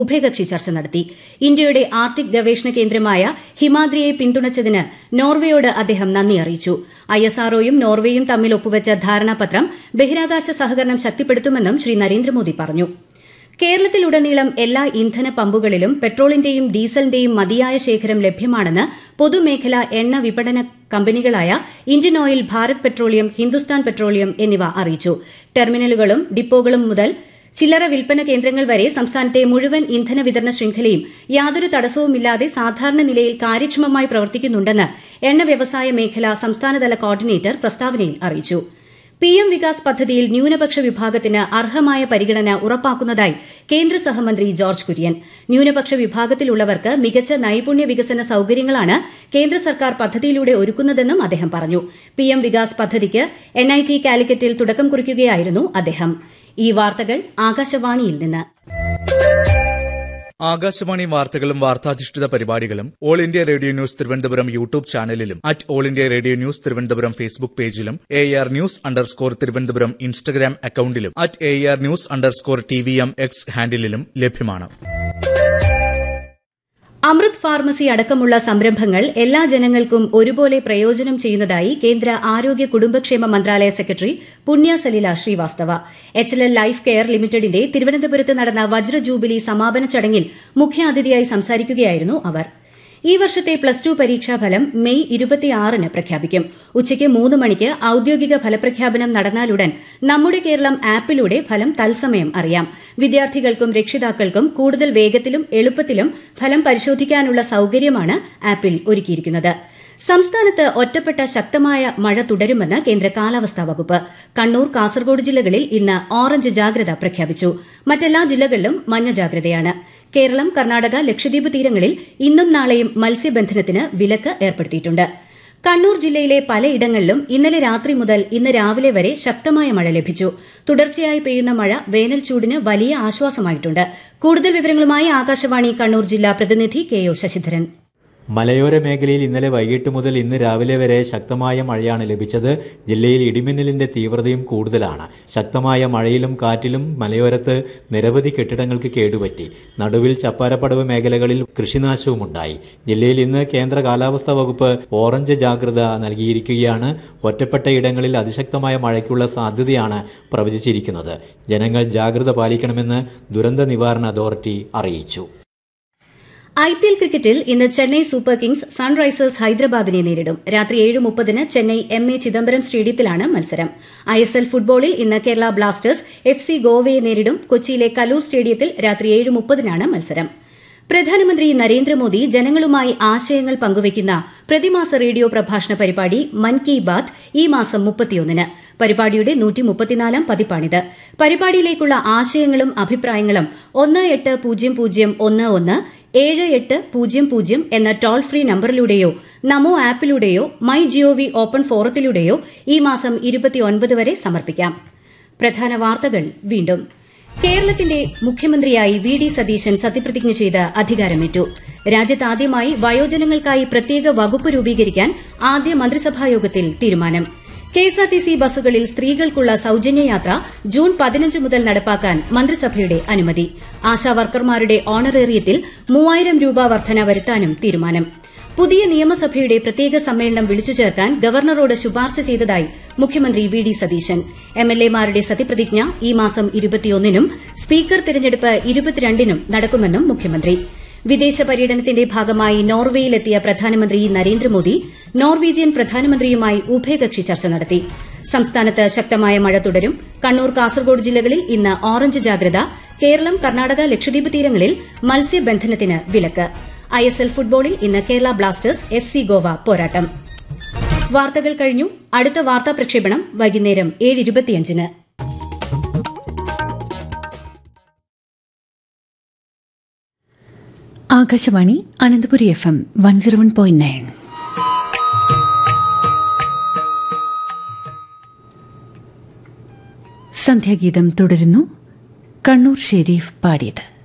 ഉഭയകക്ഷി ചർച്ച നടത്തി ഇന്ത്യയുടെ ആർട്ടിക് ഗവേഷണ കേന്ദ്രമായ ഹിമാദ്രിയെ പിന്തുണച്ചതിന് നോർവേയോട് അദ്ദേഹം നന്ദി അറിയിച്ചു ഐഎസ്ആർഒയും നോർവേയും തമ്മിൽ ഒപ്പുവച്ച ധാരണാപത്രം ബഹിരാകാശ സഹകരണം ശക്തിപ്പെടുത്തുമെന്നും ശ്രീ നരേന്ദ്രമോദി പറഞ്ഞു കേരളത്തിലുടനീളം എല്ലാ ഇന്ധന പമ്പുകളിലും പെട്രോളിന്റെയും ഡീസലിന്റെയും മതിയായ ശേഖരം ലഭ്യമാണെന്ന് പൊതുമേഖലാ എണ്ണ വിപണന കമ്പനികളായ Indian oil Bharat petroleum Hindustan petroleum എന്നിവ അറിയിച്ചു ടെർമിനലുകളും ഡിപ്പോകളും മുതൽ ചില്ലറ വിൽപ്പന കേന്ദ്രങ്ങൾ വരെ സംസ്ഥാനത്തെ മുഴുവൻ ഇന്ധന വിതരണ ശൃംഖലയും യാതൊരു തടസ്സവുമില്ലാതെ സാധാരണ നിലയിൽ കാര്യക്ഷമമായി പ്രവർത്തിക്കുന്നുണ്ടെന്ന് എണ്ണ വ്യവസായ മേഖല സംസ്ഥാനതല കോർഡിനേറ്റർ പ്രസ്താവനയിൽ അറിയിച്ചു പിഎം വികാസ് പദ്ധതിയിൽ ന്യൂനപക്ഷ വിഭാഗത്തിന് അർഹമായ പരിഗണന ഉറപ്പാക്കുന്നതായി കേന്ദ്ര സഹമന്ത്രി ജോർജ് കുര്യൻ ന്യൂനപക്ഷ വിഭാഗത്തിലുള്ളവർക്ക് മികച്ച നൈപുണ്യ വികസന സൌകര്യങ്ങളാണ് കേന്ദ്ര സർക്കാർ പദ്ധതിയിലൂടെ ഒരുക്കുന്നതെന്നും അദ്ദേഹം പറഞ്ഞു പിഎം വികാസ് പദ്ധതിക്ക് എൻഐടി കാലിക്കറ്റിൽ തുടക്കം കുറിക്കുകയായിരുന്നു അദ്ദേഹം ഈ വാർത്തകൾ ആകാശവാണിയിൽ നിന്ന് ആകാശവാണി വാർത്തകളും വാർത്താധിഷ്ഠിത പരിപാടികളും all India radio news Thiruvananthapuram YouTube ചാനലിലും at all India radio news Thiruvananthapuram Facebook പേജിലും A R news underscore Thiruvananthapuram Instagram അക്കൌണ്ടിലും at A R news underscore T V M X ഹാൻഡിലും ലഭ്യമാണ് അമൃത് ഫാർമസി അടക്കമുള്ള സംരംഭങ്ങൾ എല്ലാ ജനങ്ങൾക്കും ഒരുപോലെ പ്രയോജനം ചെയ്യുന്നതായി കേന്ദ്ര ആരോഗ്യ കുടുംബക്ഷേമ മന്ത്രാലയ secretary Punya Salila Srivastava H L L life care ലിമിറ്റഡിന്റെ തിരുവനന്തപുരത്ത് നടന്ന വജ്ര ജൂബിലി സമാപന ചടങ്ങിൽ മുഖ്യാതിഥിയായി സംസാരിക്കുകയായിരുന്നു അവർ ഈ വർഷത്തെ പ്ലസ് ടു പരീക്ഷാഫലം മെയ് ഇരുപത്തിയാറിന് പ്രഖ്യാപിക്കും ഉച്ചയ്ക്ക് മൂന്ന് മണിക്ക് ഔദ്യോഗിക ഫലപ്രഖ്യാപനം നടന്നാലുടൻ നമ്മുടെ കേരളം ആപ്പിലൂടെ ഫലം തത്സമയം അറിയാം വിദ്യാർത്ഥികൾക്കും രക്ഷിതാക്കൾക്കും കൂടുതൽ വേഗത്തിലും എളുപ്പത്തിലും ഫലം പരിശോധിക്കാനുള്ള സൌകര്യമാണ് ആപ്പിൽ ഒരുക്കിയിരിക്കുന്നത് സംസ്ഥാനത്ത് ഒറ്റപ്പെട്ട ശക്തമായ മഴ തുടരുമെന്ന് കേന്ദ്ര കാലാവസ്ഥാ വകുപ്പ് കണ്ണൂർ കാസർഗോഡ് ജില്ലകളിൽ ഇന്ന് ഓറഞ്ച് ജാഗ്രത പ്രഖ്യാപിച്ചു മറ്റെല്ലാ ജില്ലകളിലും മഞ്ഞ ജാഗ്രതയാണ് കേരളം കർണാടക ലക്ഷദ്വീപ് തീരങ്ങളിൽ ഇന്നും നാളെയും മത്സ്യബന്ധനത്തിന് വിലക്ക് ഏർപ്പെടുത്തിയിട്ടുണ്ട് കണ്ണൂർ ജില്ലയിലെ പലയിടങ്ങളിലും ഇന്നലെ രാത്രി മുതൽ ഇന്ന് രാവിലെ വരെ ശക്തമായ മഴ ലഭിച്ചു തുടർച്ചയായി പെയ്യുന്ന മഴ വേനൽ ചൂടിന് വലിയ ആശ്വാസമായിട്ടുണ്ട് കൂടുതൽ വിവരങ്ങളുമായി ആകാശവാണി കണ്ണൂർ ജില്ലാ പ്രതിനിധി കെ ഒ ശശിധരൻ മലയോര മേഖലയിൽ ഇന്നലെ വൈകിട്ട് മുതൽ ഇന്ന് രാവിലെ വരെ ശക്തമായ മഴയാണ് ലഭിച്ചത് ജില്ലയിൽ ഇടിമിന്നലിന്റെ തീവ്രതയും കൂടുതലാണ് ശക്തമായ മഴയിലും കാറ്റിലും മലയോരത്ത് നിരവധി കെട്ടിടങ്ങൾക്ക് കേടുപറ്റി നടുവിൽ ചപ്പാരപ്പടവ് മേഖലകളിൽ കൃഷിനാശവുമുണ്ടായി ജില്ലയിൽ ഇന്ന് കേന്ദ്ര കാലാവസ്ഥാ വകുപ്പ് ഓറഞ്ച് ജാഗ്രത നൽകിയിരിക്കുകയാണ് ഒറ്റപ്പെട്ട ഇടങ്ങളിൽ അതിശക്തമായ മഴയ്ക്കുള്ള സാധ്യതയാണ് പ്രവചിച്ചിരിക്കുന്നത് ജനങ്ങൾ ജാഗ്രത പാലിക്കണമെന്ന് ദുരന്ത നിവാരണ അതോറിറ്റി അറിയിച്ചു ഐ പി എൽ ക്രിക്കറ്റിൽ ഇന്ന് ചെന്നൈ സൂപ്പർ കിങ്സ് സൺറൈസേഴ്സ് ഹൈദരാബാദിനെ നേരിടും രാത്രി ഏഴ് മുപ്പതിന് ചെന്നൈ എം എ ചിദംബരം സ്റ്റേഡിയത്തിലാണ് മത്സരം ഐ എസ് എൽ ഫുട്ബോളിൽ ഇന്ന് കേരള ബ്ലാസ്റ്റേഴ്സ് എഫ് സി ഗോവയെ നേരിടും കൊച്ചിയിലെ കലൂർ സ്റ്റേഡിയത്തിൽ രാത്രി ഏഴ് മുപ്പതിനാണ് മത്സരം പ്രധാനമന്ത്രി നരേന്ദ്രമോദി ജനങ്ങളുമായി ആശയങ്ങൾ പങ്കുവയ്ക്കുന്ന പ്രതിമാസ റേഡിയോ പ്രഭാഷണ പരിപാടി മൻ കി ബാത് ഈ മാസം മുപ്പത്തിയൊന്നിന് പരിപാടിയുടെ നൂറ്റി മുപ്പത്തിനാലാം പതിപ്പാണിത് പരിപാടിയിലേക്കുള്ള ആശയങ്ങളും അഭിപ്രായങ്ങളും ഒന്ന് എട്ട് പൂജ്യം പൂജ്യം ഒന്ന് ഒന്ന് ഏഴ് എട്ട് പൂജ്യം പൂജ്യം എന്ന ടോൾ ഫ്രീ നമ്പറിലൂടെയോ നമോ ആപ്പിലൂടെയോ മൈ ജിഒവി ഓപ്പൺ ഫോറത്തിലൂടെയോ ഈ മാസം ഇരുപത്തിയൊൻപത് വരെ സമർപ്പിക്കാം പ്രധാന വാർത്തകൾ വീണ്ടും കേരളത്തിന്റെ മുഖ്യമന്ത്രിയായി വി ഡി സതീശൻ സത്യപ്രതിജ്ഞ ചെയ്ത് അധികാരമേറ്റു രാജ്യത്താദ്യമായി വയോജനങ്ങൾക്കായി പ്രത്യേക വകുപ്പ് രൂപീകരിക്കാൻ ആദ്യ മന്ത്രിസഭായോഗത്തിൽ തീരുമാനം കെഎസ്ആർടിസി ബസ്സുകളിൽ സ്ത്രീകൾക്കുള്ള സൌജന്യ യാത്ര ജൂൺ പതിനഞ്ച് മുതൽ നടപ്പാക്കാൻ മന്ത്രിസഭയുടെ അനുമതി ആശാവർക്കർമാരുടെ ഓണറേറിയത്തിൽ മൂവായിരം രൂപ വർധന വരുത്താനും തീരുമാനം പുതിയ നിയമസഭയുടെ പ്രത്യേക സമ്മേളനം വിളിച്ചു ചേർക്കാൻ ഗവർണറോട് ശുപാർശ ചെയ്തതായി മുഖ്യമന്ത്രി വി ഡി സതീശൻ എംഎൽഎമാരുടെ സത്യപ്രതിജ്ഞ ഈ മാസം ഇരുപത്തിയൊന്നിനും സ്പീക്കർ തിരഞ്ഞെടുപ്പ് ഇരുപത്തിരണ്ടിനും നടക്കുമെന്നും മുഖ്യമന്ത്രി വിദേശ പര്യടനത്തിന്റെ ഭാഗമായി നോർവേയിലെത്തിയ പ്രധാനമന്ത്രി നരേന്ദ്രമോദി നോർവീജിയൻ പ്രധാനമന്ത്രിയുമായി ഉഭയകക്ഷി ചർച്ച നടത്തി സംസ്ഥാനത്ത് ശക്തമായ മഴ തുടരും കണ്ണൂർ കാസർഗോഡ് ജില്ലകളിൽ ഇന്ന് ഓറഞ്ച് ജാഗ്രത കേരളം കർണാടക ലക്ഷദ്വീപ് തീരങ്ങളിൽ മത്സ്യബന്ധനത്തിന് വിലക്ക് ഐ എസ് എൽ ഫുട്ബോളിൽ ഇന്ന് Kerala blasters F C Goa പോരാട്ടം വാർത്തകൾ കഴിഞ്ഞു അടുത്ത വാർത്താ പ്രക്ഷേപണം വൈകുന്നേരം ഏഴ് ഇരുപത്തിയഞ്ചിന് Akashvani Ananthapuri F M one zero one point nine സന്ധ്യാഗീതം തുടരുന്നു കണ്ണൂർ ഷെരീഫ് പാടിയത്